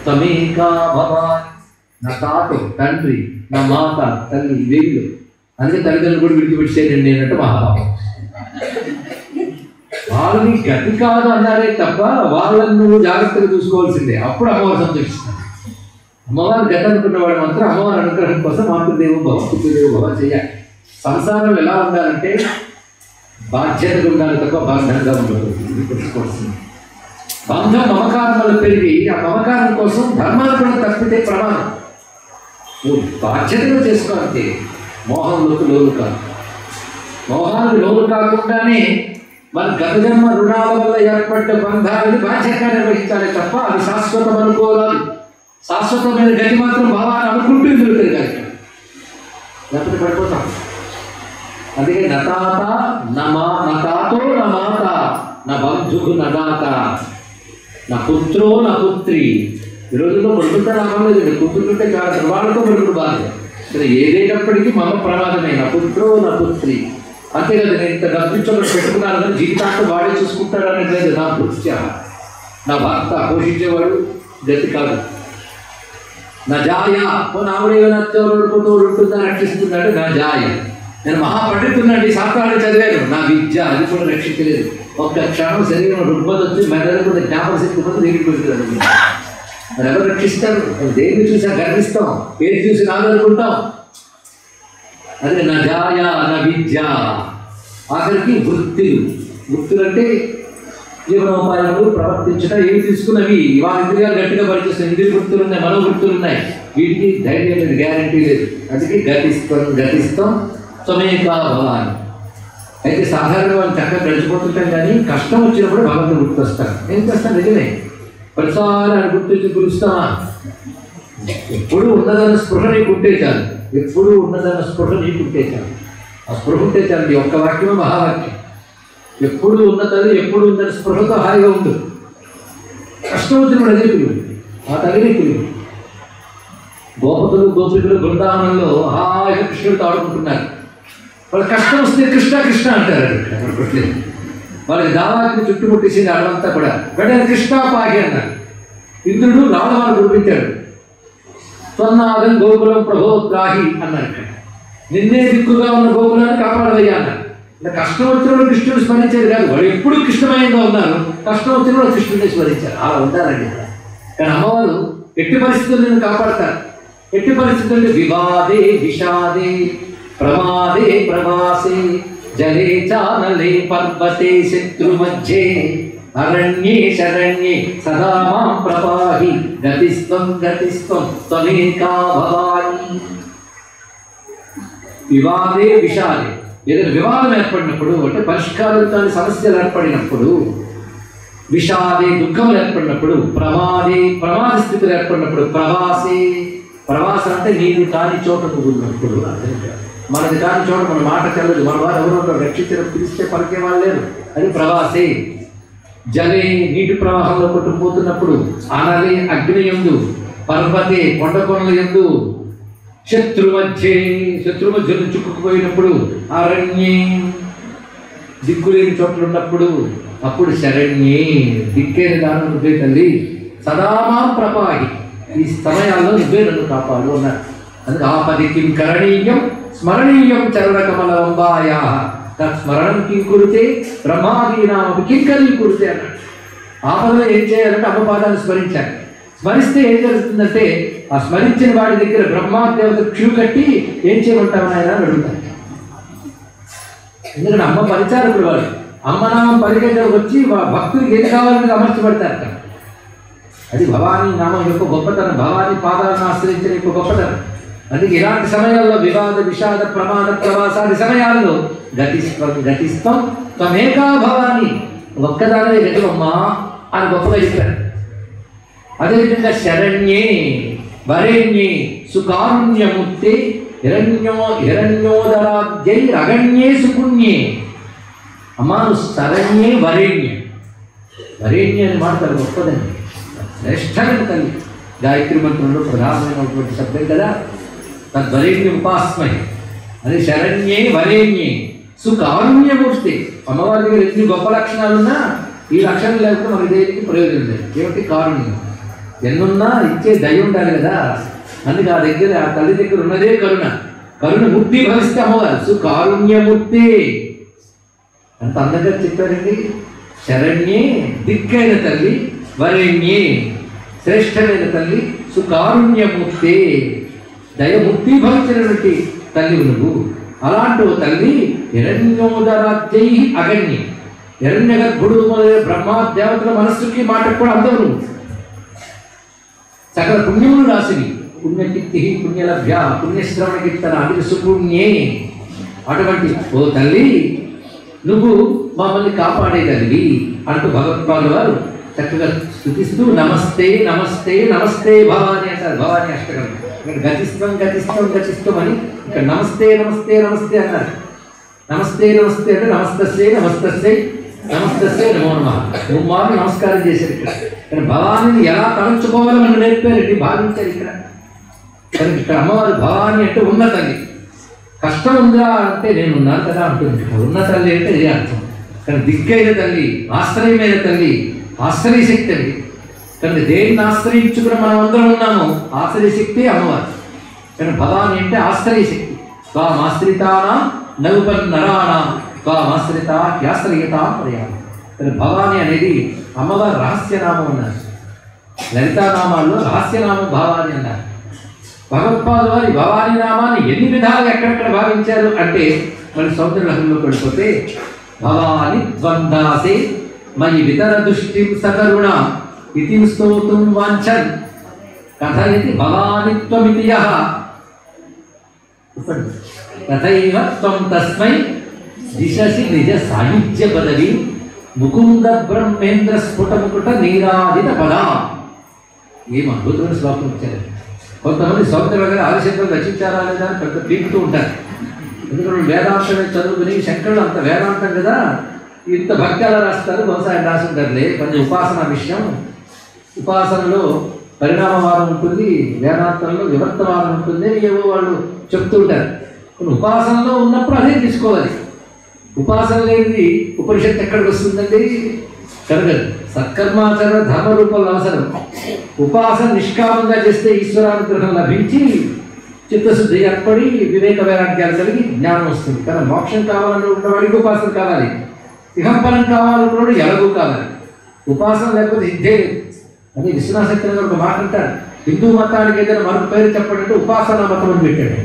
త్వమేకా భవాన్ నా తాత తండ్రి నా మాత తల్లి వీళ్ళు అందుకే తల్లిదండ్రులు కూడా విడిచిపెట్టేయండి అన్నట్టు మహాభావం వాళ్ళని గతి కాదు అన్నారే తప్ప వాళ్ళని నువ్వు జాగ్రత్తగా చూసుకోవాల్సిందే అప్పుడు అమ్మవారు సంతోషిస్తాను అమ్మవారు గత అనుకున్నవాడు మాత్రం అమ్మవారి అనుగ్రహం కోసం మాతృదేవు భవ పితృదేవు భవ చేయాలి సంసారం ఎలా ఉండాలంటే బాధ్యతగా ఉండాలి తప్ప బాధ్యంగా ఉండదు ఇది తెలుసుకోవాల్సింది బంధం మమకారం వల్ల పెరిగి ఆ మమకారం కోసం ధర్మాలు కూడా తప్పితే ప్రమాదం నువ్వు బాధ్యతగా చేసుకోవాలంటే మోహంలోకి లోను కాదు మోహానికి లోను కాకుండానే మన గత జన్మ రుణాల వల్ల ఏర్పడ్డ బంధాలని బాధ్యతగా నిర్వహించాలి తప్ప అది శాశ్వతం అనుకోరాదు శాశ్వతమైన గతి మాత్రం భావాన్ని అనుకుంటూ ఇందులో తిరగాలి లేకపోతే పడిపోతాం అందుకే నతాత నమా నతాతో నమాత నా బంధుకు నదాత నా పుత్రో నా పుత్రి ఈ రోజుల్లో పడుకుంటే లాభం లేదు పుత్రులుంటే కాదు వాళ్ళతో పడుకుడు బాధ ఇక్కడ ఏదైనప్పటికీ మమ ప్రమాదమే నా పుత్రో నా పుత్రి అంతే కదా నేను ఇంత డబ్బు ఇచ్చోళ్ళు పెట్టుకున్నాను కానీ జీవితాంతం వాడే చూసుకుంటాడు అనేది లేదు నా దృష్ట్యా నా భర్త పోషించేవాడు గతి కాదు నా జాయ పోనీ ఆవిడ నచ్చోడు ఉంటుందని రక్షిస్తుందంటే నా జాయ నేను మహాపండితున్నండి శాస్త్రాన్ని చదివాను నా విద్య అది కూడా రక్షించలేదు ఒక్క క్షణం శరీరం రుగ్మత వచ్చి మెదడు కూడా జ్ఞాపక శక్తి కూడా దేనికి పెడుతుంది మరి ఎవరు రక్షిస్తారు దేన్ని చూసా గర్విస్తాం పేరు చూసి నాదనుకుంటాం అదే నా జాయ నా విద్య ఆఖరికి వృత్తులు వృత్తులు అంటే జీవనోపాయాలు ప్రవర్తించడం ఏమి తీసుకున్నవి వాళ్ళ ఇంద్రియాలు గట్టిగా పనిచేస్తాయి ఇంద్రియ వృత్తులు ఉన్నాయి మనో వృత్తులు ఉన్నాయి వీటికి ధైర్యం లేదు గ్యారంటీ లేదు అందుకే గతిస్తాం గతిస్తాం త్వమేకా భవాని అయితే సాధారణంగా వాళ్ళు చక్కగా గడిచిపోతుంటాం కానీ కష్టం వచ్చినప్పుడు భగవంతుడు గుర్తొస్తారు ఏం చేస్తాను నిజమే ప్రతిసారి ఆయన గుర్తొచ్చి పిలుస్తామా ఎప్పుడు ఉన్నదన్న స్పృహ నీకు ఉంటే చాలు ఎప్పుడు ఉన్నదన్న స్పృహ నీకు ఉంటే చాలు ఆ స్పృహ ఉంటే చాలు ఈ ఒక్క వాక్యమే మహావాక్యం ఎప్పుడు ఉన్న తల్లి ఎప్పుడు ఉందని స్పృహతో హాయిగా ఉండు కష్టం వచ్చినప్పుడు అదే పిలువు ఆ తల్లిని పిలువు గోపతులు గోపికులు బృందావనంలో హాయిగా కృష్ణుడితో ఆడుకుంటున్నారు వాళ్ళు కష్టం వస్తే కృష్ణ కృష్ణ అంటారు అక్కడ కొట్టలేదు వాళ్ళకి దావాకి చుట్టుముట్టేసింది అడవంతా కూడా వెంటనే కృష్ణ పాగి అన్నారు ఇంద్రుడు రావణవారు కురిపించాడు స్వర్ణాదం గోకులం ప్రభోత్రాహి అన్నారు ఇక్కడ. నిన్నే దిక్కుగా ఉన్న గోకులాన్ని కాపాడవయ్యా అన్నారు ఇంకా కష్టం వచ్చినప్పుడు కృష్ణుడు స్మరించేది కాదు వాడు ఎప్పుడు కృష్ణమయంగా ఉన్నారు కష్టం వచ్చినప్పుడు కృష్ణుడిని స్మరించారు అలా ఉండాలండి ఇక్కడ కానీ అమ్మవారు ఎట్టి పరిస్థితుల్లో నిన్ను కాపాడతారు ఎట్టి పరిస్థితుల్లో వివాదే విషాదే ప్రమాదే ప్రవాసే జలే చానలే పర్వతే శత్రు మధ్యే అరణ్యే శరణ్యే సదా మాం ప్రపాహి గతిస్త్వం గతిస్త్వం త్వమేకా భవాని వివాదే విషాదే ఏదైనా వివాదం ఏర్పడినప్పుడు అంటే పరిష్కారం కాని సమస్యలు ఏర్పడినప్పుడు విషాదే దుఃఖములు ఏర్పడినప్పుడు ప్రమాదే ప్రమాద స్థితులు ఏర్పడినప్పుడు ప్రవాసే ప్రవాసం అంటే నీది కాని చోట నువ్వు ఉన్నప్పుడు మనది కాని చోట మన మాట చెల్లదు మన వారు ఎవరో రక్షించిన పిలిస్తే పలికే వాళ్ళు లేరు అది ప్రవాసే జలే నీటి ప్రవాహంలో కొట్టుకుపోతున్నప్పుడు అనలే అగ్ని ఎందు పర్వతే కొండ కొనల ఎందు శత్రు మధ్య శత్రు మధ్యలో చిక్కుకుపోయినప్పుడు అరణ్యే దిక్కులేని చోట్ల ఉన్నప్పుడు అప్పుడు శరణ్యే దిక్కేని దాని నువ్వే తల్లి సదామా ప్రపాహి ఈ సమయాల్లో నువ్వే నన్ను కాపాడు అన్నారు అందుకే ఆపది కిం కరణీయం స్మరణీయం చరణ కమల వంబాయా తత్ స్మరణం కిం కురితే బ్రహ్మాదీనామపి కిం కలిగి కురితే అన్నాడు ఆపదలో ఏం చేయాలంటే అమ్మ పాదాలు స్మరించాలి స్మరిస్తే ఏం జరుగుతుందంటే ఆ స్మరించిన వాడి దగ్గర బ్రహ్మాదేవత క్యూ కట్టి ఏం చేయమంటావు నాయన అని అడుగుతారు ఎందుకంటే అమ్మ పరిచారకుడు వాళ్ళు అమ్మ నామం పరిగెత్తకు వచ్చి వా- భక్తుడికి ఏది కావాలని అమర్చబడతారట అది భవానీ నామం యొక్క గొప్పతనం భవానీ పాదాలను ఆశ్రయించిన యొక్క గొప్పతనం అందుకే ఇలాంటి సమయాల్లో వివాద విషాద ప్రమాద ప్రవాసాది సమయాల్లో గతిస్తం గతిస్తం త్వమేకా భవాని ఒక్కదానే గతివమ్మా అని గొప్పగా చెప్పారు అదేవిధంగా శరణ్యే వరేణ్యే సుకారుణ్యముక్తే హిరణ్యో హిరణ్యోదరాద్యై అగణ్యే సుపుణ్యే అమ్మా నువ్వు శరణ్యే వరేణ్య వరేణ్య అని మాట చాలా గొప్పదండి శ్రేష్టమైన తల్లి గాయత్రి మంత్రంలో ప్రధానమైనటువంటి శబ్దం కదా తద్వరేణ్య ఉపాస్మహి అది శరణ్యే వరేణ్యే సుకారుణ్యమూర్తి అమ్మవారి దగ్గర ఎన్ని గొప్ప లక్షణాలున్నా ఈ లక్షణం లేకపోతే మనకి దేనికి ప్రయోజనం లేదు ఏమిటి కారుణ్యం ఎన్నున్నా ఇచ్చే దయ ఉండాలి కదా అందుకే ఆ దగ్గర ఆ తల్లి దగ్గర ఉన్నదే కరుణ కరుణ ముక్తి భవిస్తే అమ్మవారు సుకారుణ్యమూర్తి అంత అందంగా చెప్పారండి శరణ్యే దిక్కైన తల్లి వరణ్యే శ్రేష్టమైన తల్లి సుకారుణ్యమూర్తే దయముక్తి భవించినటువంటి తల్లి నువ్వు అలాంటి ఓ తల్లి హిరణ్యోదరాజ్యై అగణ్య హిరణ్య గర్భుడు మొదలైన బ్రహ్మ దేవతల మనస్సుకి మాటకు కూడా అందవు నువ్వు సకల పుణ్యములు రాసివి పుణ్యకీర్తి పుణ్యలభ్య పుణ్యశ్రవణ కీర్తన అది సుపుణ్యే అటువంటి ఓ తల్లి నువ్వు మమ్మల్ని కాపాడేదానివి అంటూ భగవత్పాలు వారు చక్కగా స్థుతిస్తూ నమస్తే నమస్తే నమస్తే భవాని అంటారు భవాని అష్టకం ఇక్కడ గతిస్తాం గతిస్తాం గతిస్తాం అని ఇక్కడ నమస్తే నమస్తే నమస్తే అన్నారు నమస్తే నమస్తే అంటే నమస్తస్యే నమస్తస్యే నమస్తస్యే నమో నమ ముమ్మారు నమస్కారం చేశారు ఇక్కడ ఇక్కడ భవానీని ఎలా తలంచుకోవాలో మనం నేర్పారండి భావించారు ఇక్కడ కానీ ఇక్కడ అమ్మవారు భవాని అంటే ఉన్న తల్లి కష్టం ఉందా అంటే నేను ఉన్నాను కదా అంటుంది ఇక్కడ ఉన్న తల్లి అంటే ఇదే అర్థం కానీ దిగ్గైన తల్లి ఆశ్రయమైన తల్లి ఆశ్రయ శక్తి అండి కానీ దేన్ని ఆశ్రయించుకుని మనం అందరం ఉన్నాము ఆశ్రయ శక్తి అమ్మవారు కానీ భవాని అంటే ఆశ్రయ శక్తి త్వామాశ్రితానా నౌపన్ నరాణా త్వామాశ్రిత యాశ్రయత పర్యాణం కానీ భవాని అనేది అమ్మవారి రహస్యనామం అన్నారు లలితానామాల్లో రహస్యనామం భవాని అన్నారు భగవత్పాదు వారి భవానీ నామాన్ని ఎన్ని విధాలుగా ఎక్కడెక్కడ భావించారు అంటే మన సౌందర్యంలోకి వెళ్ళిపోతే భవాని ద్వందాసే మయి వితర దృష్టిం సకరుణ ఇతిం స్తోతుం వాంఛన్ కథయతి భవానిత్వమితి యః చెప్పండి. తథైవ త్వం తస్మై దిశసి నిజ సాయుజ్య పదవి ముకుంద బ్రహ్మేంద్ర స్ఫుట ముకుట నీరాదిత పదా ఏం అద్భుతమైన శ్లోకం ఇచ్చారు కొంతమంది సౌందర్య గారు ఆదిశంకరులు రచించారా లేదా అని పెద్ద పీకుతూ ఉంటారు ఎందుకంటే వేదాంతమే చదువుకుని శంకరులు అంత వేదాంతం కదా ఇంత భక్తి అలా రాస్తారు బహుశా ఆయన రాసి ఉంటారులే కొంచెం ఉపాసన విషయం ఉపాసనలో పరిణామవాదం ఉంటుంది వేదాంతంలో వివర్తవాదం ఉంటుంది అని ఏవో వాళ్ళు చెప్తూ ఉంటారు కొన్ని ఉపాసనలో ఉన్నప్పుడు అదే తీసుకోవాలి ఉపాసన లేనిది ఉపనిషత్తు ఎక్కడికి వస్తుందండి కరగదు సత్కర్మాచరణ ధర్మ రూపంలో అవసరం ఉపాసన నిష్కామంగా చేస్తే ఈశ్వరానుగ్రహం లభించి చిత్తశుద్ధి ఏర్పడి వివేక వైరాగ్యాలు కలిగి జ్ఞానం వస్తుంది కానీ మోక్షం కావాలని ఉన్నవాడికి ఉపాసన కావాలి ఇహంపలం కావాలన్నవాడు ఎలాగూ కావాలి ఉపాసన లేకపోతే ఇద్దే లేదు అదే విశ్వనాశక్తి గారు ఒక మాట అంటారు హిందూ మతానికి ఏదైనా మరొక పేరు చెప్పండి అంటే ఉపాసనా మతం అని పెట్టాడు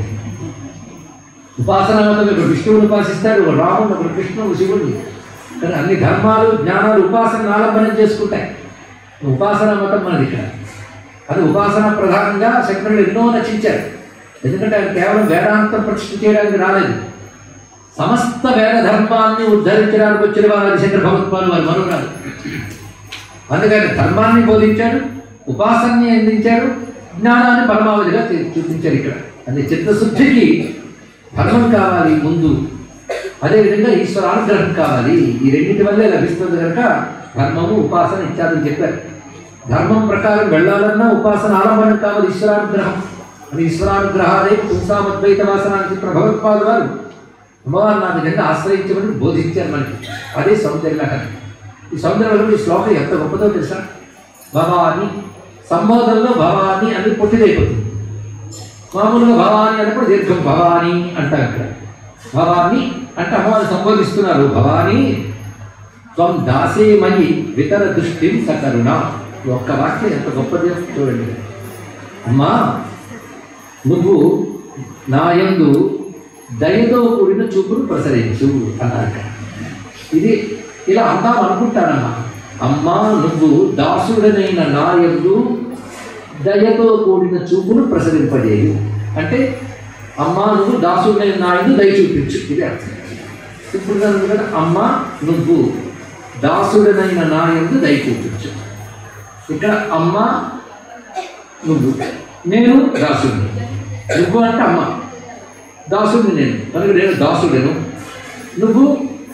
ఉపాసనా మతం ఇక్కడ విష్ణువుని ఉపాసిస్తాడు ఒక రాముడు ఒక కృష్ణుడు శివుడిని కానీ అన్ని ధర్మాలు జ్ఞానాలు ఉపాసన ఆలంబనం చేసుకుంటాయి ఉపాసనా మతం మనది ఇక్కడ అది ఉపాసన ప్రధానంగా శంకరుడు ఎన్నో రచించారు ఎందుకంటే ఆయన కేవలం వేదాంతం ప్రతిష్ఠ చేయడానికి రాలేదు సమస్త వేద ధర్మాన్ని ఉద్ధరించడానికి వచ్చిన వారు ఆదిశంకర భగవత్పాలు వారు మనురాలు అందుకని ధర్మాన్ని బోధించాడు ఉపాసనని అందించాడు జ్ఞానాన్ని పరమావధిగా చూ- చూపించారు ఇక్కడ అది చిత్తశుద్ధికి ధర్మం కావాలి ముందు అదేవిధంగా ఈశ్వర అనుగ్రహం కావాలి ఈ రెండింటి వల్లే లభిస్తుంది కనుక ధర్మము ఉపాసన ఇత్యాదని చెప్పారు ధర్మం ప్రకారం వెళ్ళాలన్నా ఉపాసన ఆలంబనం కావాలి ఈశ్వరానుగ్రహం అది ఈశ్వరానుగ్రహాలే పుంసామద్వైత వాసన అని చెప్పిన భగవత్పాదు వారు అమ్మవారు నా విధంగా ఆశ్రయించమని బోధించారు మనకి అదే సౌందర్యలహరి ఈ సౌందర్యలహరి ఈ శ్లోకం ఎంత గొప్పదో తెలుసా భవాని సంబోధనలో భవాని అని పొట్టిదైపోతుంది మామూలుగా భవాని అన్నప్పుడు దీర్ఘం భవాని అంటారు ఇక్కడ భవాని అంటే అమ్మవారు సంబోధిస్తున్నారు భవాని త్వం దాసేమయి వితర దృష్టిం సకరుణ ఈ ఒక్క వాక్యం ఎంత గొప్పది చూడండి అమ్మా నువ్వు నా యందు దయతో కూడిన చూపును ప్రసరించు అన్నారు ఇక్కడ. ఇది ఇలా అందాం అనుకుంటానమ్మా అమ్మా నువ్వు దాసుడనైన నా యందు దయతో కూడిన చూపును ప్రసరింపజేయు అంటే అమ్మా నువ్వు దాసుడైన నా యందు దయ చూపించు ఇది అర్థం ఇప్పుడు కదా అమ్మా నువ్వు దాసుడనైన నా యందు దయ చూపించు ఇక్కడ అమ్మ నువ్వు నేను దాసుడిని నువ్వు అంటే అమ్మ దాసుడిని నేను కనుక నేను దాసుడను నువ్వు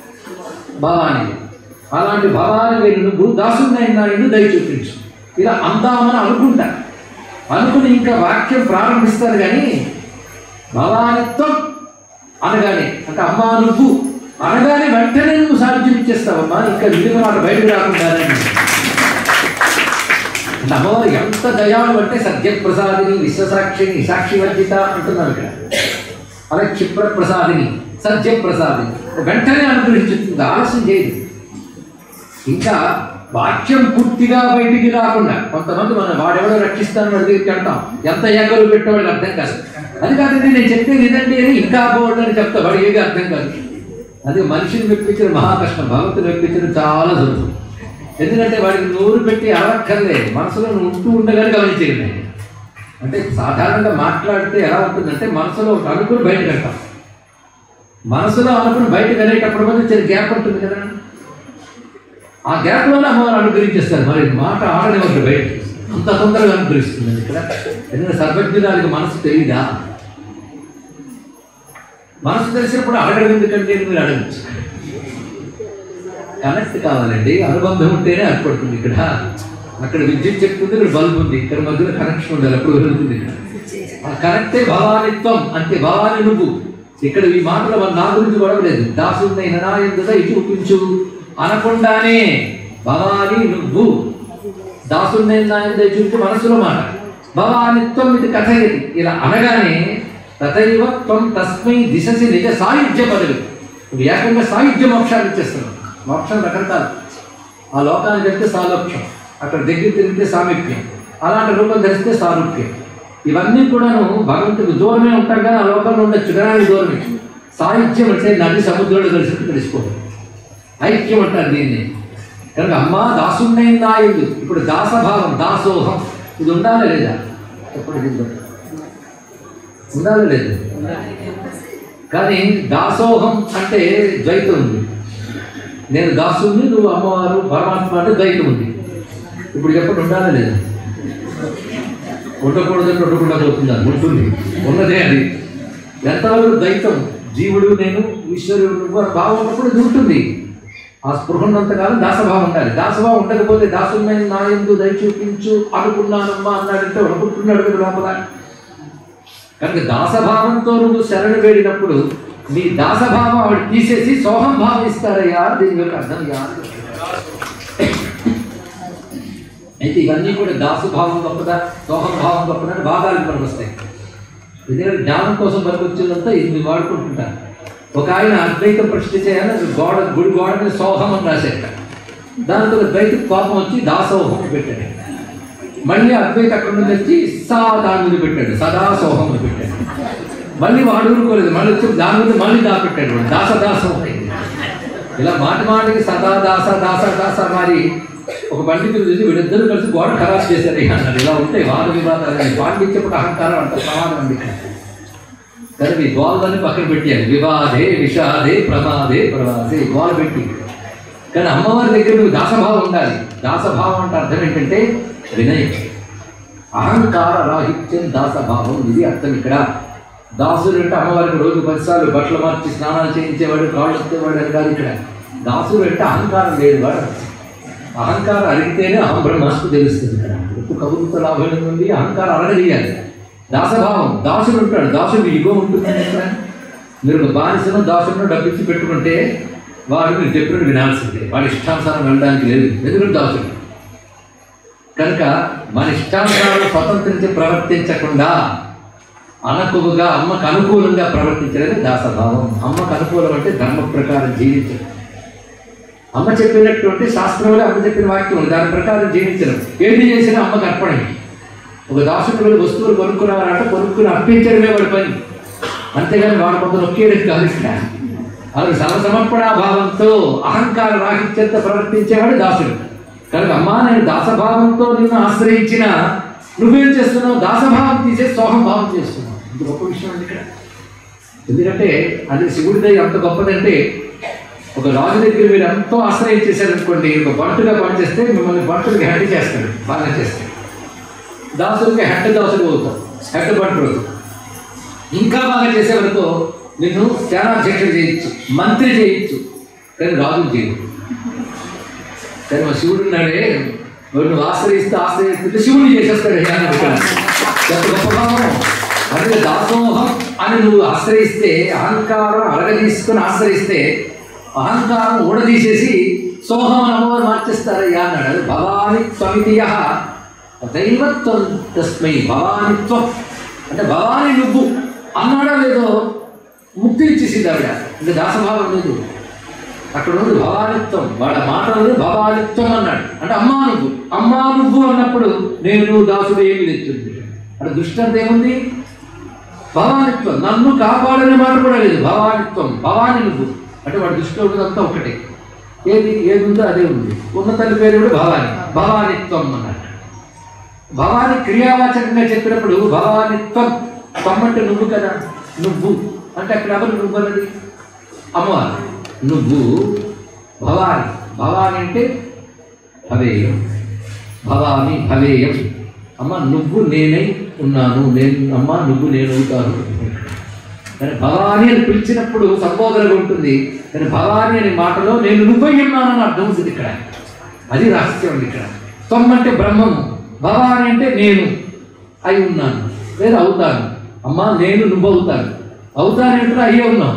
భవాని అలాంటి భవాని వేరు నువ్వు దాసుడిని అయినా ఎందుకు దయ చూపించు ఇలా అందామని అనుకుంటా అనుకుని ఇంకా వాక్యం ప్రారంభిస్తారు కానీ భవానిత్వం అనగానే అంటే అమ్మా నువ్వు అనగానే వెంటనే నువ్వు సాధ్యం ఇచ్చేస్తావమ్మా ఇంకా విలువ మాట బయటకు రాకుండా అంటే అమ్మవారు ఎంత దయాళు అంటే సత్యప్రసాదిని విశ్వసాక్షిని సాక్షివర్జిత అంటున్నారు ఇక్కడ అలాగే క్షిప్ర ప్రసాదిని సత్యప్రసాదిని వెంటనే అనుగ్రహించుతుంది ఆలస్యం చేయదు ఇంకా వాక్యం పూర్తిగా బయటికి రాకుండా కొంతమంది మనం వాడెవడో రక్షిస్తాను వాడి దగ్గరికి అంటాం ఎంత ఎగలు పెట్టేవాడికి అర్థం కాదు అది కాదండి నేను చెప్పేది ఇదండి అని ఇంకా బోర్డు అని చెప్తా వాడు ఏది అర్థం కాదు అది మనిషిని మెప్పించిన మహా కష్టం భగవంతుని మెప్పించడం చాలా సులభం ఎందుకంటే వాడికి నోరు పెట్టి అడక్కర్లేదు మనసులో నువ్వు ఉంటూ ఉండగానే గమనించేయండి అంటే సాధారణంగా మాట్లాడితే ఎలా ఉంటుందంటే మనసులో ఒక అనుకుని బయట పెడతాం మనసులో అనుకుని బయట వెళ్ళేటప్పుడు కూడా చిన్న గ్యాప్ ఉంటుంది కదా ఆ గ్యాప్లోనే అమ్మవారు అనుగ్రహించేస్తారు మరి మాట ఆడని ఒకటి బయట అంత తొందరగా అనుగ్రహిస్తుంది ఇక్కడ ఎందుకంటే సర్వజ్ఞురానికి మనసు తెలియదా మనసు తెలిసినప్పుడు అడగడం ఎందుకంటే మీరు అడగచ్చు కనెక్ట్ కావాలండి అనుబంధం ఉంటేనే ఏర్పడుతుంది ఇక్కడ అక్కడ విద్యుత్ చెప్తుంది ఇక్కడ బల్బ్ ఉంది ఇక్కడ మధ్యలో కనెక్షన్ ఉండాలి అప్పుడు వెలుగుతుంది ఇక్కడ ఆ కనెక్టే భవానిత్వం అంటే భవాని నువ్వు ఇక్కడ ఈ మాటలు మన నా గురించి కూడా లేదు దాసున్నైన నా ఎందుగా ఇటు చూపించు అనకుండానే భవాని నువ్వు దాసున్నైన నా ఎందుగా చూపించు మనసులో మాట భవానిత్వం ఇది కథ ఇది ఇలా అనగానే తథైవ త్వం తస్మై దిశసి నిజ సాయుధ్య పదవి నువ్వు ఏకంగా సాయుధ్య మోక్షాలు ఇచ్చేస్తున్నావు మోక్షం రకరకాలు ఆ లోకానికి వెళ్తే సాలోక్యం అక్కడ దగ్గర తిరిగితే సామీప్యం అలాంటి రూపం ధరిస్తే సారూప్యం ఇవన్నీ కూడాను భగవంతుడికి దూరమే ఉంటాం కానీ ఆ లోకంలో ఉండొచ్చు కానీ దూరమే సాహిత్యం అంటే నది సముద్రంలో కలిసి తెలిసిపోతుంది ఐక్యం అంటారు దీన్ని కనుక అమ్మ దాసున్నైంది నాయుడు ఇప్పుడు దాసభావం దాసోహం ఇది ఉండాలి లేదా ఎప్పుడు ఇది ఉండాలి లేదు కానీ దాసోహం అంటే ద్వైతం ఉంది నేను దాసుని నువ్వు అమ్మవారు పరమాత్మ అంటే ద్వైతం ఉంది ఇప్పుడు ఎప్పుడు ఉండాలి లేదు ఉండకూడదు ఉండకుండా పోతుందా ఉంటుంది ఉన్నదే అది ఎంతవరకు ద్వైతం జీవుడు నేను ఈశ్వరుడు నువ్వు అని భావం ఉన్నప్పుడు ఇది ఉంటుంది ఆ స్పృహ ఉన్నంతకాలం దాసభావం ఉండాలి దాసభావం ఉండకపోతే దాసుమైన నా ఎందు దయ చూపించు అనుకున్నానమ్మా అన్నాడంటే అనుకుంటున్నాడు కదా లోపల కనుక దాసభావంతో నువ్వు శరణు వేడినప్పుడు నీ దాసభావం ఆవిడ తీసేసి సోహం భావం ఇస్తారయ్యా దీని యొక్క అర్థం యా అయితే ఇవన్నీ కూడా దాసభావం గొప్పదా సోహం భావం గొప్పదా అని భాగాలు మనకు వస్తాయి ఎందుకంటే జ్ఞానం కోసం పనికొచ్చిందంతా ఇది వాడుకుంటుంటారు ఒక ఆయన అద్వైతం ప్రశ్న చేయాలని గోడ గుడి గోడ మీద సోహం అని రాసేట దాంతో ద్వైత కోపం వచ్చి దాసోహం అని పెట్టాడు మళ్ళీ అద్వైత అక్కడ నుండి వచ్చి సా దాని మీద పెట్టాడు సదా సోహం అని పెట్టాడు మళ్ళీ వాడు ఊరుకోలేదు మళ్ళీ వచ్చి దాని మీద మళ్ళీ దా పెట్టాడు వాడు దాస దాసం అయింది ఇలా మాటి మాటికి సదా దాస దాస దాస మరి ఒక పండితులు చూసి వీళ్ళిద్దరూ కలిసి గోడ ఖరాబ్ చేశారు ఇక అన్నారు ఇలా ఉంటే వాద వివాదాలు పాండిత్యప్పుడు అహంకారం అంత ప్రమాదం అండి కానీ మీ గోళ్ళని పక్కన పెట్టాను వివాదే విషాదే ప్రమాదే ప్రమాదే గోల పెట్టి కానీ అమ్మవారి దగ్గర నువ్వు దాసభావం ఉండాలి దాసభావం అంటే అర్థం ఏంటంటే వినయం అహంకార రాహిత్యం దాసభావం ఇది అర్థం ఇక్కడ దాసుడు అంటే అమ్మవారికి రోజు పదిసార్లు బట్టలు మార్చి స్నానాలు చేయించేవాడు కాళ్ళు ఎత్తేవాడు అని కాదు ఇక్కడ దాసుడు అంటే అహంకారం లేదు వాడు అహంకారం అడిగితేనే అహం బ్రహ్మాస్కు తెలుస్తుంది ఇక్కడ ఎక్కువ కబుర్తో లాభం ఉంది అహంకారం అడగదీయాలి దాసభావం దాసుడు ఉంటాడు దాసుడు ఇగో ఉంటుంది ఇక్కడ మీరు ఒక బానిసను దాసులను డబ్బిచ్చి పెట్టుకుంటే వాడు మీరు చెప్పినట్టు వినాల్సిందే వాడి ఇష్టానుసారం వెళ్ళడానికి లేదు ఎందుకంటే దాసుడు కనుక మన ఇష్టానుసారం స్వతంత్రించి ప్రవర్తించకుండా అనకువగా అమ్మకు అనుకూలంగా ప్రవర్తించడమే దాసభావం అమ్మకు అనుకూలం అంటే ధర్మ ప్రకారం జీవించడం అమ్మ చెప్పినటువంటి శాస్త్రంలో అమ్మ చెప్పిన వాక్యం ఉంది. దాని ప్రకారం జీవించడం ఏది చేసినా అమ్మకు అర్పణం ఒక దాసుడు వెళ్ళి వస్తువులు కొనుక్కున్నారంటే కొనుక్కుని అర్పించడమే వాడి పని అంతేగాని వాడు కొంత నొక్కేయడం కాదు ఇక్కడ అది సమసమర్పణా భావంతో అహంకార రాహిత్యంతో ప్రవర్తించేవాడు దాసుడు కనుక అమ్మా నేను దాసభావంతో నిన్ను ఆశ్రయించిన నువ్వేం చేస్తున్నావు దాసభావం తీసే సోహం భావం చేస్తున్నావు ఇది గొప్ప విషయం అండి ఇక్కడ ఎందుకంటే అది శివుడి దయ ఎంత గొప్పదంటే ఒక రాజు దగ్గర మీరు ఎంతో ఆశ్రయం చేశారనుకోండి ఒక బంటుగా పనిచేస్తే మిమ్మల్ని బంటులకి హెడ్ చేస్తాడు బాగా చేస్తాడు దాసుడికి హెడ్ దాసుడు అవుతాం హెడ్ బంటు అవుతాం ఇంకా బాగా చేసేవరకు నిన్ను సేనాధ్యక్షుడు చేయొచ్చు మంత్రి చేయొచ్చు కానీ రాజు చేయదు కానీ మా శివుడు ఉన్నాడే వాడు నువ్వు ఆశ్రయిస్తే ఆశ్రయిస్తుంటే శివుడిని చేసేస్తాడు అయ్యా అని అంటాడు. ఎంత గొప్ప భావం అదే దాసోహం అని నువ్వు ఆశ్రయిస్తే అహంకారం అరగదీసుకొని ఆశ్రయిస్తే అహంకారం ఊడదీసేసి సోహం అని అమ్మవారు మార్చేస్తారయ్యా అన్నాడు భవాని త్వమితియ దైవత్వం తస్మై భవానిత్వం అంటే భవాని నువ్వు అన్నాడా లేదో ముక్తి ఇచ్చేసింది ఆవిడ ఇంకా దాసభావం లేదు అక్కడ ఉంది భవానిత్వం వాళ్ళ మాటలు భవానిత్వం అన్నాడు అంటే అమ్మా నువ్వు అమ్మా నువ్వు అన్నప్పుడు నేను దాసుడు ఏమి తెచ్చింది అంటే దృష్టాంతం ఏముంది భవానిత్వం నన్ను కాపాడనే మాట కూడా లేదు భవానిత్వం భవాని నువ్వు అంటే వాడి దృష్టిలో ఉన్నదంతా ఒకటే ఏది ఏది ఉందో అదే ఉంది ఉన్న తల్లి పేరు కూడా భవాని భవానిత్వం అన్నట్టు భవాని క్రియావాచకంగా చెప్పినప్పుడు భవానిత్వం త్వం అంటే నువ్వు కదా నువ్వు అంటే అక్కడ ఎవరు నువ్వు అన్నది అమ్మవారు నువ్వు భవాని భవాని అంటే భవేయం భవామి భవేయం అమ్మ నువ్వు నేనై ఉన్నాను నేను అమ్మ నువ్వు నేను అవుతాను కానీ భవాని అని పిలిచినప్పుడు సంబోధనగా ఉంటుంది కానీ భవాని అనే మాటలో నేను నువ్వై ఉన్నానని అర్థం ఉంటుంది ఇక్కడ అది రహస్యం ఉంది ఇక్కడ త్వం అంటే బ్రహ్మము భవాని అంటే నేను అయి ఉన్నాను లేదా అవుతాను అమ్మా నేను నువ్వు అవుతాను అవుతానంటే అయ్యే ఉన్నావు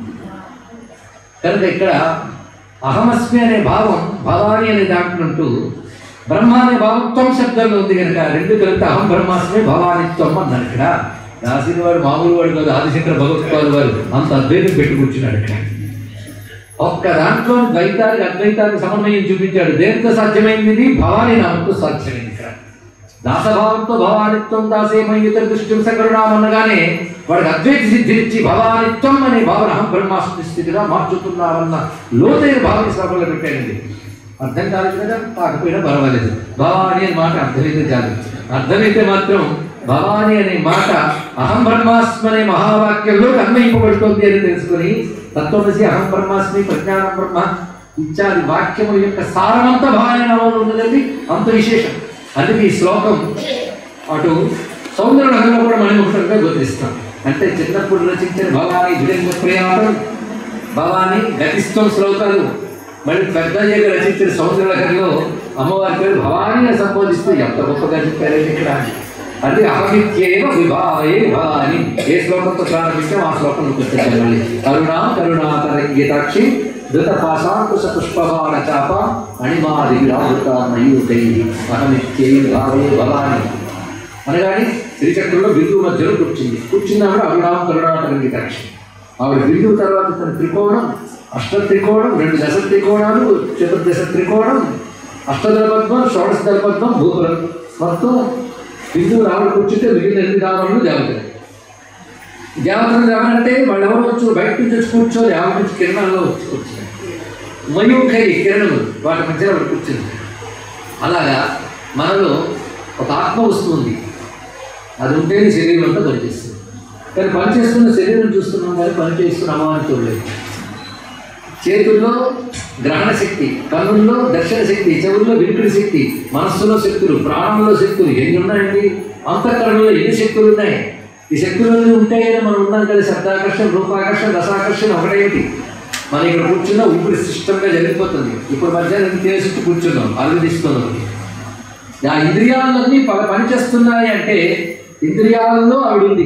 కనుక ఇక్కడ అహమస్మి అనే భావం భవాని అనే దాంట్లో బ్రహ్మ అనే భావం త్వం శబ్దంలో ఉంది కనుక రెండు కలిపితే అహం బ్రహ్మాస్మి భవానిత్వం అన్నాడు ఇక్కడ రాసిన వాడు మామూలు వాడు కాదు ఆదిశంకర భగవత్పాదు వారు అంత అద్వైతం పెట్టి కూర్చున్నాడు ఇక్కడ ఒక్క దాంట్లో ద్వైతానికి అద్వైతానికి సమన్వయం చూపించాడు దేంతో సాధ్యమైంది ఇది భవాని నామంతో సాధ్యమైంది ఇక్కడ దాసభావంతో భవానిత్వం దాసేమయ్యుత దృష్టి సంకరుణామన్నగానే వాడికి అద్వైత సిద్ధినిచ్చి భవానిత్వం అనే భావన అహం బ్రహ్మాస్మి స్థితిగా మార్చుతున్నామన్న లోతైన భావన సభలో పెట్టాడండి అర్థం కాలేదు కదా కాకపోయినా పర్వాలేదు భవాని అనే మాట అర్థమైతే చాలు అర్థమైతే మాత్రం భవాని అనే మాట అహం బ్రహ్మాస్మి అనే మహావాక్యంలో అన్వయింపబడుతోంది అని తెలుసుకొని తత్వమసి అహం బ్రహ్మాస్మి ప్రజ్ఞానం బ్రహ్మ ఇత్యాది వాక్యముల యొక్క సారమంతా భవాని నామంలో ఉన్నదండి అంత విశేషం అందుకే ఈ శ్లోకం అటు సౌందర్యనగర్లో కూడా మణిముఖంగా గుర్తిస్తాం అంటే చిన్నప్పుడు రచించిన భవాని విధంగా ప్రియాటం భవాని గతిస్తం శ్లోకాలు మళ్ళీ పెద్ద రచించిన సౌందర్యనగర్లో అమ్మవారి పేరు భవాని అని సంబోధిస్తూ ఎంత గొప్పగా చెప్పారండి ఇక్కడ అది అహమిత్యేవ విభావే భవాని ఏ శ్లోకంతో ప్రారంభించాం ఆ శ్లోకంలో గుర్తించాం మళ్ళీ కరుణా కరుణాకర గీతాక్షి ధృత పాశాంకుశ పుష్పవాణ చాప అణిమాదివిరావృత మయూకై అహమిత్యై భావే భవాని అనగానే శ్రీచక్రంలో బిందువు మధ్యలో కూర్చుంది కూర్చున్నాడు అరుణాం కరుణాకర గీతాక్షి ఆవిడ బిందువు తర్వాత తన త్రికోణం అష్ట త్రికోణం రెండు దశ త్రికోణాలు చతుర్దశ త్రికోణం అష్టదళ పద్మం షోడశ దళ పద్మం భూపురం మొత్తం బిందువు రావడం కూర్చుంటే మిగిలిన ఎనిమిది రావణులు దేవతలు దేవతలు దేవనంటే వాళ్ళు ఎవరు వచ్చు బయట నుంచి వచ్చి కూర్చోని ఆవిడ నుంచి కిరణాల్లో వచ్చి కూర్చున్నారు మయూఖై కిరణములు వాటి మధ్యలో ఆవిడ కూర్చుంది అలాగా మనలో ఒక ఆత్మ వస్తుంది అది ఉంటేనే శరీరం అంతా పనిచేస్తుంది కానీ పనిచేస్తున్న శరీరం చూస్తున్నాం కానీ పని చేస్తున్న అమ్మవారిని చూడలేదు చేతుల్లో గ్రహణ శక్తి కన్నుల్లో దర్శన శక్తి చెవుల్లో వినికిడి శక్తి మనస్సులో శక్తులు ప్రాణంలో శక్తులు ఎన్ని ఉన్నాయండి అంతఃకరణలో ఎన్ని శక్తులు ఉన్నాయి ఈ శక్తులన్నీ ఉంటాయని మనం ఉన్నాం కదా శబ్దాకర్షణ రూపాకర్షణ రసాకర్షణ ఒకటేంటి మనం ఇక్కడ కూర్చున్నా ఊపిరి సిస్టంగా జరిగిపోతుంది ఇప్పుడు మధ్యాహ్నం చేసి కూర్చున్నాం ఆలోచిస్తున్నాం ఆ ఇంద్రియాలన్నీ ప- పనిచేస్తున్నాయి అంటే ఇంద్రియాలలో ఆవిడ ఉంది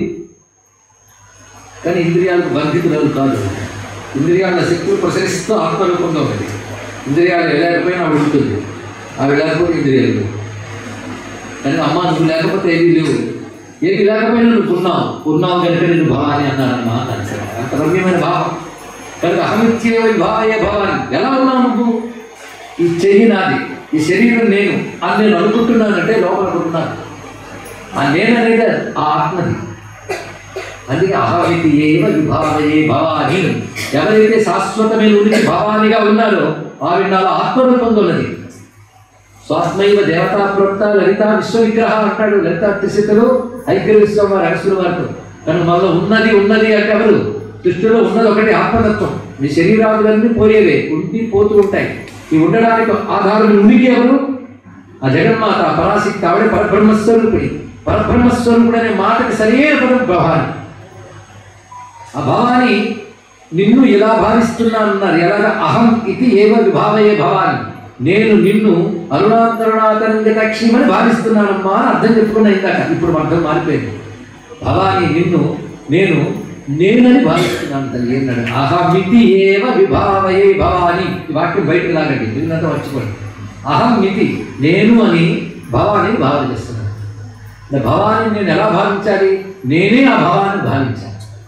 కానీ ఇంద్రియాలకు బంధితురాలు కాదు ఇంద్రియాల శక్తులు ప్రసరిస్తూ ఆత్మరూపంగా ఉంది ఇంద్రియాలు లేకపోయినా ఆవిడ ఉంటుంది ఆవిడ లేకపోతే ఇంద్రియాలు లేవు. కానీ అమ్మ నువ్వు లేకపోతే ఏమీ లేవు ఏమి లేకపోయినా నువ్వు ఉన్నావు ఉన్నావు కనుక నేను భవాని అన్నానమ్మా అన్నాడు. అంత రమ్యమైన భావం కనుక అహమిత్యేవ భావయ భవాని ఎలా ఉన్నావు నువ్వు ఈ చెయ్యి నాది ఈ శరీరం నేను అని నేను అనుకుంటున్నానంటే లోపల అనుకుంటున్నాను ఆ నేను అనేది ఆ ఆత్మది అందుకే అహమితి ఏవ విభావయే భవాని ఎవరైతే శాశ్వతమైన ఉనికి భవానిగా ఉన్నారో ఆవిడ నాలో ఆత్మరూపంగా ఉన్నది స్వాత్మైవ దేవతా ప్రోక్త లలిత విశ్వవిగ్రహ అంటాడు లలిత త్రిశితలు ఐక్య విశ్వం వారి అగసులు వారితో కానీ మనలో ఉన్నది ఉన్నది అంటే ఎవరు దృష్టిలో ఉన్నది ఒకటి ఆత్మతత్వం మీ శరీరాదులన్నీ పోయేవే ఉండి పోతూ ఉంటాయి ఈ ఉండడానికి ఆధారం ఉనికి ఎవరు ఆ జగన్మాత ఆ పరాశక్తి ఆవిడ పరబ్రహ్మస్వరూపిణి పరబ్రహ్మస్వరూపుడు అనే మాటకి సరైన పదం భవాని ఆ భావాన్ని నిన్ను ఎలా భావిస్తున్నానన్నారు ఎలాగ అహం ఇది ఏవ విభావయే భవాని నేను నిన్ను అరుణాంతరుణాతరంగతక్షిమని భావిస్తున్నానమ్మా అని అర్థం చెప్పుకున్నా ఇందాక ఇప్పుడు అర్థం మారిపోయింది భవాని నిన్ను నేను నేనని భావిస్తున్నాను తల్లి అన్నాడు అహమితి ఏవ విభావయే భవాని ఈ వాక్యం బయటకు లాగండి నిన్నంతా మర్చిపోండి అహం మితి నేను అని భావాన్ని భావన చేస్తున్నాను అంటే భావాన్ని నేను ఎలా భావించాలి నేనే ఆ భావాన్ని భావించాలి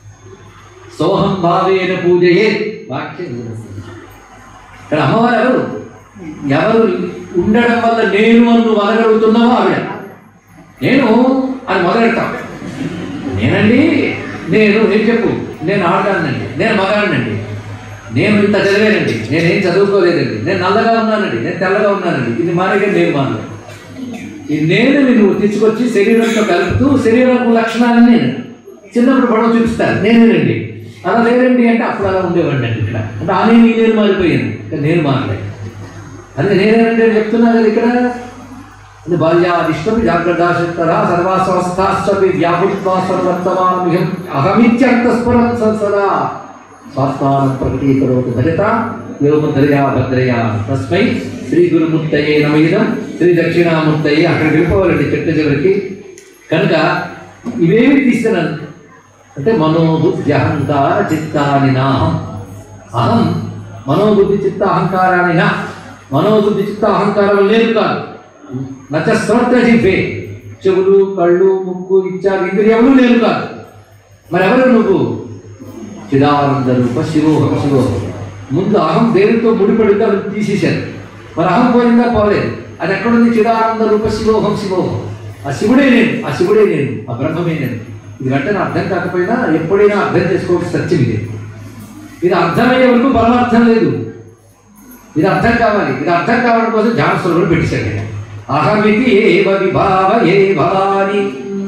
సోహం భావేన పూజయే వాక్యం వివరిస్తుంది. ఇక్కడ అమ్మవారు ఎవరు ఎవరు ఉండడం వల్ల నేను అని నువ్వు అనగలుగుతున్నావో ఆవిడ నేను అని మొదలెడతాం నేనండి నేను నేను చెప్పు నేను ఆడదానండి నేను మగాడినండి నేను ఇంత చదివానండి నేనేం చదువుకోలేదండి నేను నల్లగా ఉన్నానండి నేను తెల్లగా ఉన్నానండి ఇది మానేగా నేను మానలేదు ఈ నేను నువ్వు తీసుకొచ్చి శరీరంతో కలుపుతూ శరీరం లక్షణాలని నేను చిన్నప్పుడు పడవ చూపిస్తాను నేనేనండి అలా లేదండి అంటే అప్పుడు అలా ఉండేవాడిని అండి ఇక్కడ అంటే ఆ నేను ఈ నేను మారిపోయాను ఇంకా నేను మారలేదు అది నేనేనండి అని చెప్తున్నా కదా ఇక్కడ అది బాల్యాదిష్టం జాగ్రత్త సర్వాస్వస్థాశ్చపి వ్యాపుత్వా సర్వర్తమామిహం అహమిత్యర్థస్ఫురం సదా స్వాస్థానం ప్రకటీకరోతు భజత యోగముద్రయా భద్రయా తస్మై శ్రీ గురుమూర్తయే నమయిదం శ్రీ దక్షిణామూర్తయే అక్కడ వెళ్ళిపోవాలండి చెట్టు చివరికి కనుక ఇవేమి తీస్తున్నాను అంటే మనోబుద్ధి అహంకార చిత్తాని నాహం అహం మనోబుద్ధి చిత్త అహంకారాన్ని నా మనోబుద్ధి చిత్త అహంకారం లేదు కాదు నచ్చ శ్రోత్ర జివ్వే చెవులు కళ్ళు ముక్కు ఇత్యాది ఇంద్రియములు లేదు కాదు మరి ఎవరు నువ్వు చిదానంద రూప శివోహం శివోహం ముందు అహం దేనితో ముడిపడితే అవి తీసేశారు మరి అహం పోయిందా పోలేదు అది ఎక్కడుంది చిదానంద రూప శివోహం శివోహం ఆ శివుడే నేను ఆ శివుడే నేను ఆ బ్రహ్మమే నేను ఇది వెంటనే అర్థం కాకపోయినా ఎప్పుడైనా అర్థం చేసుకోవచ్చు సత్యం ఇది ఇది అర్థమయ్యే వరకు పరమార్థం లేదు ఇది అర్థం కావాలి ఇది అర్థం కావడం కోసం ధ్యానస్వరుడు పెట్టేశాడు ఆయన. అహమితి ఏవ విభావ ఏ భవాని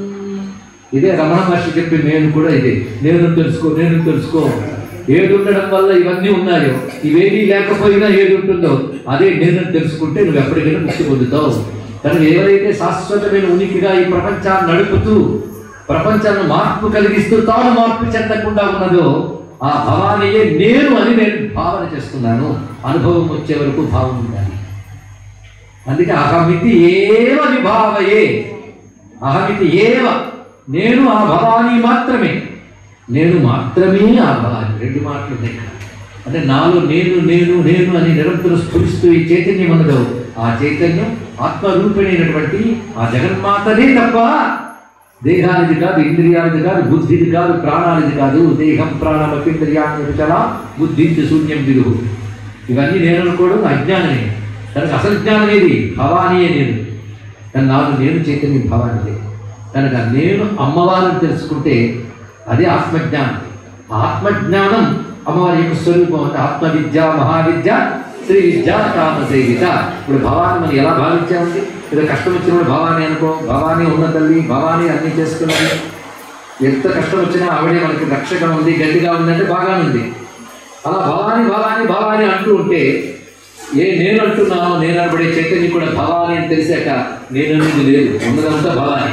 ఇదే రమణ మహర్షి చెప్పి నేను కూడా ఇదే నేను తెలుసుకో నేను తెలుసుకో ఏది ఉండడం వల్ల ఇవన్నీ ఉన్నాయో ఇవేమీ లేకపోయినా ఏది ఉంటుందో అదే నేను తెలుసుకుంటే నువ్వు ఎప్పటికైనా ముక్తి పొందుతావు కనుక ఎవరైతే శాశ్వతమైన ఉనికిగా ఈ ప్రపంచాన్ని నడుపుతూ ప్రపంచాన్ని మార్పు కలిగిస్తూ తాను మార్పు చెందకుండా ఉన్నదో ఆ భవానియే నేను అని నేను భావన చేస్తున్నాను అనుభవం వచ్చే వరకు భావం ఉండాలి అందుకే అహమితి ఏవ విభావయే అహమితి ఏవ నేను ఆ భవాని మాత్రమే నేను మాత్రమే ఆ భవాని రెండు మాటలు ఉన్నాయి ఇక్కడ. అంటే నాలో నేను నేను నేను అని నిరంతరం స్ఫురిస్తూ ఈ చైతన్యం ఉన్నదో ఆ చైతన్యం ఆత్మరూపిణైనటువంటి ఆ జగన్మాతనే తప్ప దేహానిది కాదు ఇంద్రియానిది కాదు బుద్ధిది కాదు ప్రాణానిది కాదు దేహం ప్రాణం ఇంద్రియాన్ని చాలా బుద్ధి శూన్యం దిగు ఇవన్నీ నేను అనుకోవడం అజ్ఞానమే కనుక అసలు జ్ఞానం ఏది భవానీయే నేను కానీ నాకు నేను చైతన్య భవానిదే కనుక నేను అమ్మవారిని తెలుసుకుంటే అదే ఆత్మజ్ఞానం ఆ ఆత్మజ్ఞానం అమ్మవారి యొక్క స్వరూపం అంటే ఆత్మవిద్య మహావిద్య శ్రీ విద్య కామసేవిత ఇప్పుడు భవాన్ని మనం ఎలా భావించామండి ఏదో కష్టం వచ్చినప్పుడు భవానీ అనుకో భవానీ ఉన్న తల్లి భవానీ అన్నీ చేసుకున్నది ఎంత కష్టం వచ్చినా ఆవిడే మనకి రక్షకం ఉంది గట్టిగా ఉందంటే బాగానే ఉంది అలా భవాని భవాని భవాని అంటూ ఉంటే ఏ నేను అంటున్నాను నేను అనబడే చైతన్యం కూడా భవాని అని తెలిసాక నేను అనేది లేదు ఉన్నదంతా భవాని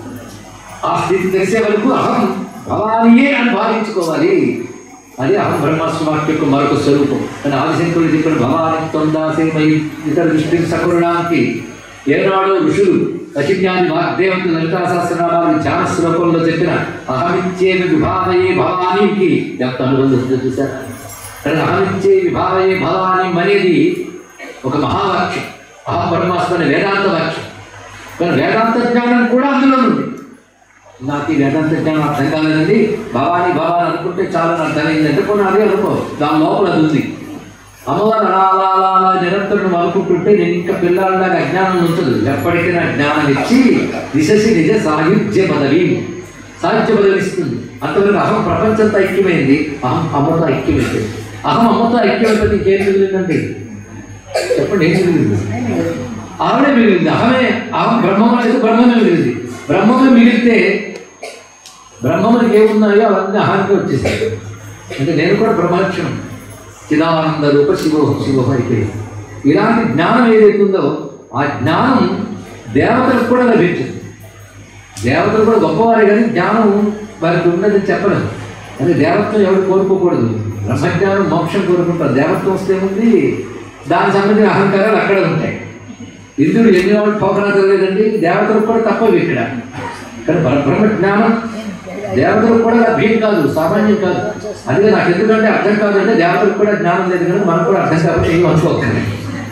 ఆ స్థితి తెలిసే వరకు అహం భవానియే అని భావించుకోవాలి అది అహం బ్రహ్మస్వామి యొక్క మరొక స్వరూపం కానీ ఆదిశంకరుడు చెప్పిన భవాని తొందాసేమై ఇతర దృష్టికి సకరుణానికి ఏనాడో ఋషులు కఠిన్యాన్ని వాగ్దేవత లలితా సహస్రనామాలు ధ్యాన శ్లోకంలో చెప్పిన అహమిచ్చే విభావయే భవానికి ఎంత అనుబంధం ఉందో చూసారా కానీ అహమిచ్చే విభావయే భవాని అనేది ఒక మహావాక్యం అహం పరమాత్మ అనే వేదాంత వాక్యం కానీ వేదాంత జ్ఞానం కూడా అందులో ఉంది నాకు ఈ వేదాంత జ్ఞానం అర్థం కాలేదండి భవాని భవాని అనుకుంటే చాలా అర్థమైంది అంటే కొన్ని అదే అనుకో దాని లోపల అది ఉంది అమ్మవారు అలా అలా అలా అలా నిరంతరం నువ్వు అనుకుంటుంటే నేను ఇంకా పిల్లలాగా అజ్ఞానం ఉంచదు ఎప్పటికైనా జ్ఞానం ఇచ్చి దిశసి నిజ సాహిత్య పదవి సాహిత్య పదవి ఇస్తుంది అంతవరకు అహం ప్రపంచంతో ఐక్యమైంది అహం అమ్మతో ఐక్యమైంది అహం అమ్మతో ఐక్యమైపోతే ఇంకేం మిగిలిందండి చెప్పండి ఏం మిగిలింది ఆవిడే మిగిలింది అహమే అహం బ్రహ్మం అయితే బ్రహ్మమే మిగిలింది బ్రహ్మమే మిగిలితే బ్రహ్మమునికి ఏమున్నాయో అవన్నీ అహానికి వచ్చేసాయి అంటే నేను కూడా బ్రహ్మలక్షణం చిదానంద రూప శివోహం శివోహం అయిపోయింది ఇలాంటి జ్ఞానం ఏదైతే ఉందో ఆ జ్ఞానం దేవతలకు కూడా లభించింది దేవతలు కూడా గొప్పవారే కానీ జ్ఞానం వారికి ఉన్నది చెప్పలేదు కానీ దేవత్వం ఎవరు కోరుకోకూడదు బ్రహ్మజ్ఞానం మోక్షం కోరుకుంటారు దేవత్వం వస్తే ఉంది దానికి సంబంధించిన అహంకారాలు అక్కడే ఉంటాయి ఇంద్రుడు ఎన్ని వాళ్ళు పోకనా తెలియదండి దేవతలకు కూడా తప్పవి ఇక్కడ కానీ బ్ర- బ్రహ్మ జ్ఞానం దేవతలకు కూడా లభ్యం కాదు సామాన్యం కాదు అందుకే నాకు ఎందుకంటే అర్థం కాదంటే దేవతలకు కూడా జ్ఞానం లేదు కానీ మనకు కూడా అర్థం కాబట్టి ఏం అనుకోకండి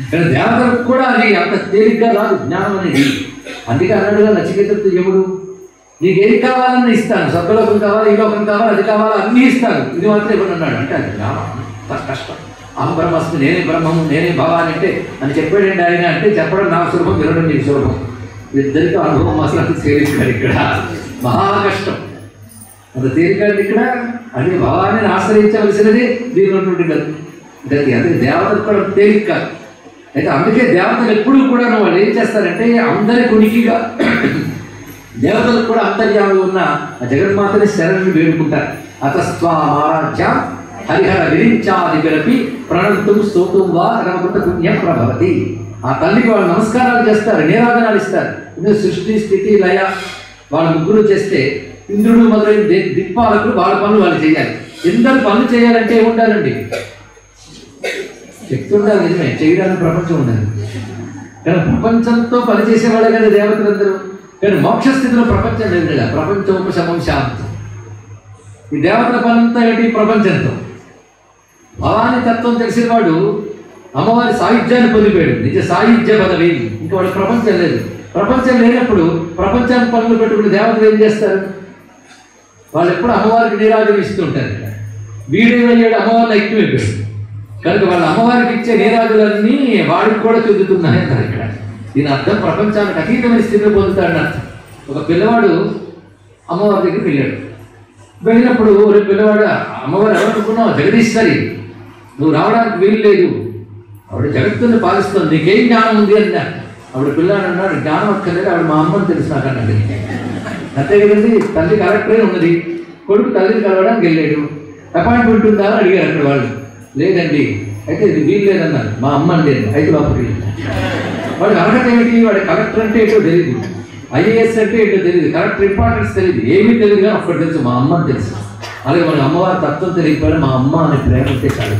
కానీ దేవతలకు కూడా అది అంత తేలిగ్గా రాదు జ్ఞానం అనేది అందుకే అన్నాడుగా నచికేతతో యముడు నీకు ఏది కావాలన్నా ఇస్తాను స్వర్గలోకం కావాలి ఈ లోకం కావాలి అది కావాలి అన్నీ ఇస్తాను ఇది మాత్రం ఇవ్వను అన్నాడు అంటే అది జ్ఞానం అంత కష్టం అహం బ్రహ్మస్మి నేనే బ్రహ్మము నేనే భవాని అంటే అని చెప్పాడండి ఆయన అంటే చెప్పడం నాకు సులభం వినడం నీకు సులభం ఇద్దరికి అనుభవం అసలు అంత తేలికాడు ఇక్కడ మహా కష్టం అంత తేలికాడు ఇక్కడ అది భవాన్ని ఆశ్రయించవలసినది దీని ఉన్నటువంటి గతి గతి అందుకే దేవతలు కూడా తేలిక కాదు అయితే అందుకే దేవతలు ఎప్పుడూ కూడా వాళ్ళు ఏం చేస్తారంటే అందరి కొనికిగా దేవతలకు కూడా అంతర్యాలు ఉన్న ఆ జగన్మాతని శరణి వేడుకుంటారు అతస్త్వా మారాధ్య హరిహర విరించాది విరపి ప్రణంతుం స్తోతుం వా రమకృత పుణ్యం ప్రభవతి ఆ తల్లికి వాళ్ళు నమస్కారాలు చేస్తారు నీరాజనాలు ఇస్తారు ఇందులో సృష్టి స్థితి లయ వాళ్ళ ముగ్గురు చేస్తే ఇంద్రుడు మొదలైన ది- దిక్పాలకులు వాళ్ళ పనులు వాళ్ళు చేయాలి ఎందరు పనులు చేయాలంటే ఏముండాలండి శక్తి ఉండాలి నిజమే చేయడానికి ప్రపంచం ఉండాలి కానీ ప్రపంచంతో పనిచేసే వాళ్ళే కదా దేవతలందరూ కానీ మోక్ష స్థితిలో ప్రపంచం లేదు కదా ప్రపంచం ఉపశమం శాంతం ఈ దేవతల పనంతా ఏంటి ప్రపంచంతో భవాని తత్వం తెలిసిన వాడు అమ్మవారి సాహిత్యాన్ని పొందిపోయాడు నిజ సాహిత్య పదవి ఇంకా వాడు ప్రపంచం లేదు ప్రపంచం లేనప్పుడు ప్రపంచాన్ని పనులు పెట్టుకుని దేవతలు ఏం చేస్తారు వాళ్ళు ఎప్పుడు అమ్మవారికి నీరాజనం ఇస్తూ ఉంటారు ఇక్కడ వీడేమయ్యాడు అమ్మవారిని ఎక్కువైపోయాడు కనుక వాళ్ళ అమ్మవారికి ఇచ్చే నీరాజులన్నీ వాడికి కూడా చెందుతున్నాయి అంటారు ఇక్కడ దీని అర్థం ప్రపంచానికి అతీతమైన స్థితిలో పొందుతాడని అర్థం ఒక పిల్లవాడు అమ్మవారి దగ్గరికి వెళ్ళాడు వెళ్ళినప్పుడు రేపు పిల్లవాడు అమ్మవారు ఎవరనుకున్నావు జగదీశ్వరి నువ్వు రావడానికి వీలు లేదు ఆవిడ జగత్తుని పాలిస్తుంది నీకేం జ్ఞానం ఉంది అన్నా ఆవిడ పిల్లాడు అన్నాడు జ్ఞానం అక్కర్లేదు ఆవిడ మా అమ్మని తెలుసు నాకు అన్నది అంతే కదండి తల్లి కలెక్టరే ఉన్నది కొడుకు తల్లిని కలవడానికి వెళ్ళాడు అపాయింట్మెంట్ ఉందా అని అడిగారు అక్కడ వాళ్ళు లేదండి అయితే ఇది వీలు లేదన్నారు మా అమ్మ లేదు అయితే లోపలికి వెళ్ళాడు. వాడు అర్హత ఏమిటి వాడి కలెక్టర్ అంటే ఏంటో తెలియదు ఐఏఎస్ అంటే ఏంటో తెలియదు కలెక్టర్ ఇంపార్టెన్స్ తెలియదు ఏమీ తెలియదు కానీ ఒక్కటి తెలుసు మా అమ్మ అని తెలుసు అలాగే మన అమ్మవారి తత్వం తెలియకపోయినా మా అమ్మ అనే ప్రేమ ఉంటే చాలు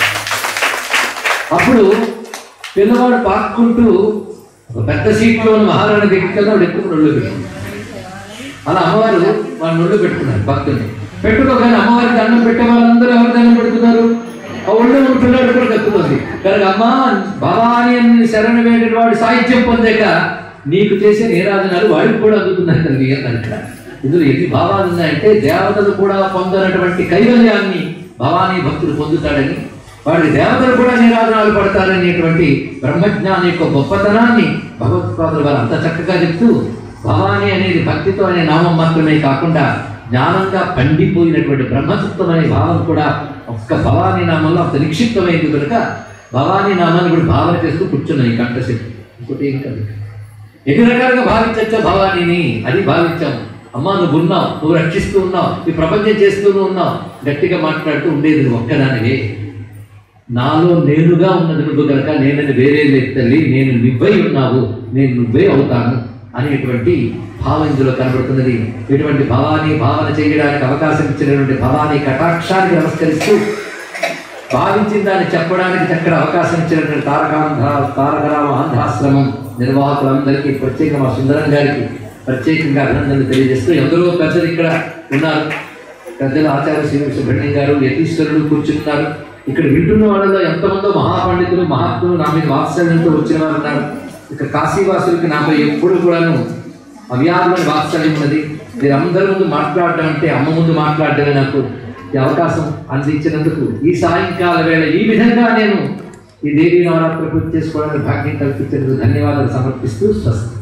అప్పుడు పిల్లవాడు పాక్కుంటూ ఒక పెద్ద సీట్లో ఉన్న మహారాణి దగ్గరికి వెళ్ళి వాడు ఎక్కువ నొళ్ళు పెట్టుకున్నాడు అలా అమ్మవారు వాళ్ళ నొళ్ళు పెట్టుకున్నారు భక్తుల్ని పెట్టుకోగానే అమ్మవారికి దండం పెట్టే వాళ్ళందరూ ఎవరు దండం పెడుతున్నారు ఆ ఒళ్ళు ఉన్న పిల్లాడు కూడా దక్కుతుంది కనుక అమ్మ భవాని అని శరణ వేడిన వాడు సాహిత్యం పొందాక నీకు చేసే నీరాజనాలు వాడికి కూడా అందుతున్నాయి తల్లి అన్నారు ఇక్కడ ఇందులో ఎన్ని భావాలు ఉన్నాయంటే దేవతలు కూడా పొందనటువంటి కైవల్యాన్ని భవానీ భక్తుడు పొందుతాడని వాడి దేవతలు కూడా నీరాజనాలు పడతారనేటువంటి బ్రహ్మజ్ఞాని యొక్క గొప్పతనాన్ని భగవత్పాదులు వారు అంత చక్కగా చెప్తూ భవాని అనేది భక్తితో అనే నామం మాత్రమే కాకుండా జ్ఞానంగా పండిపోయినటువంటి బ్రహ్మతత్వం అనే భావం కూడా ఒక్క భవానీ నామంలో అంత నిక్షిప్తమైంది కనుక భవానీ నామాన్ని కూడా భావన చేస్తూ కూర్చున్నాయి కంఠశక్తి ఇంకోటి ఏం కాదు ఎన్ని రకాలుగా భావించచ్చో భవానీని అది భావించాము అమ్మా నువ్వు ఉన్నావు నువ్వు రక్షిస్తూ ఉన్నావు ఈ ప్రపంచం చేస్తూనే ఉన్నావు గట్టిగా మాట్లాడుతూ ఉండేది నువ్వు ఒక్కదానివే నాలో నేనుగా ఉన్నది నువ్వు కనుక నేనని వేరే లేదు తల్లి నేను నువ్వై ఉన్నావు నేను నువ్వే అవుతాను అనేటువంటి భావం ఇందులో కనబడుతున్నది ఇటువంటి భావాన్ని భావన చేయడానికి అవకాశం ఇచ్చినటువంటి భవానీ కటాక్షానికి నమస్కరిస్తూ భావించిన దాన్ని చెప్పడానికి చక్కటి అవకాశం ఇచ్చినటువంటి తారకాంధ్ర తారకరామ ఆంధ్రాశ్రమం నిర్వాహకులందరికీ ప్రత్యేకంగా మా సుందరం గారికి ప్రత్యేకంగా అభినందనలు తెలియజేస్తూ ఎందరో పెద్దలు ఇక్కడ ఉన్నారు పెద్దలు ఆచార్య శ్రీ సుబ్రహ్మణ్యం గారు యతీశ్వరుడు కూర్చున్నారు ఇక్కడ వింటున్న వాళ్ళలో ఎంతమందో మహాపండితులు మహాత్ములు నా మీద వాత్సల్యంతో వచ్చిన వారు ఉన్నారు ఇక కాశీవాసులకి నాపై ఎప్పుడు కూడాను అవ్యాధమైన వాత్సల్యం ఉన్నది మీరందరి ముందు మాట్లాడడం అంటే అమ్మ ముందు మాట్లాడడమే నాకు ఈ అవకాశం అందించినందుకు ఈ సాయంకాల వేళ ఈ విధంగా నేను ఈ దేవీ నవరాత్రి పూర్తి చేసుకోవడానికి భాగ్యం కల్పించినందుకు ధన్యవాదాలు సమర్పిస్తూ స్వస్తి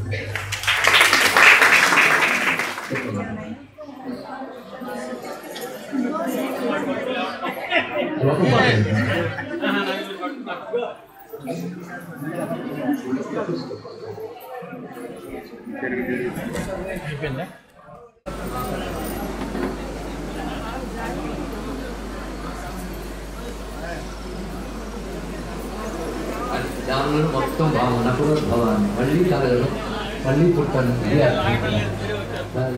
దానిలో మొత్తం బాగున్నప్పుడు భవాన్ని మళ్ళీ కలగడం మళ్ళీ పుట్టాను ఇది అర్థం.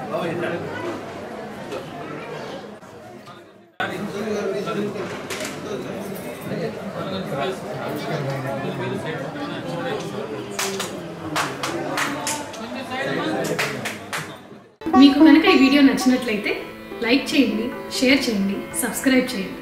మీకు కనుక ఈ వీడియో నచ్చినట్లయితే లైక్ చేయండి షేర్ చేయండి సబ్స్క్రైబ్ చేయండి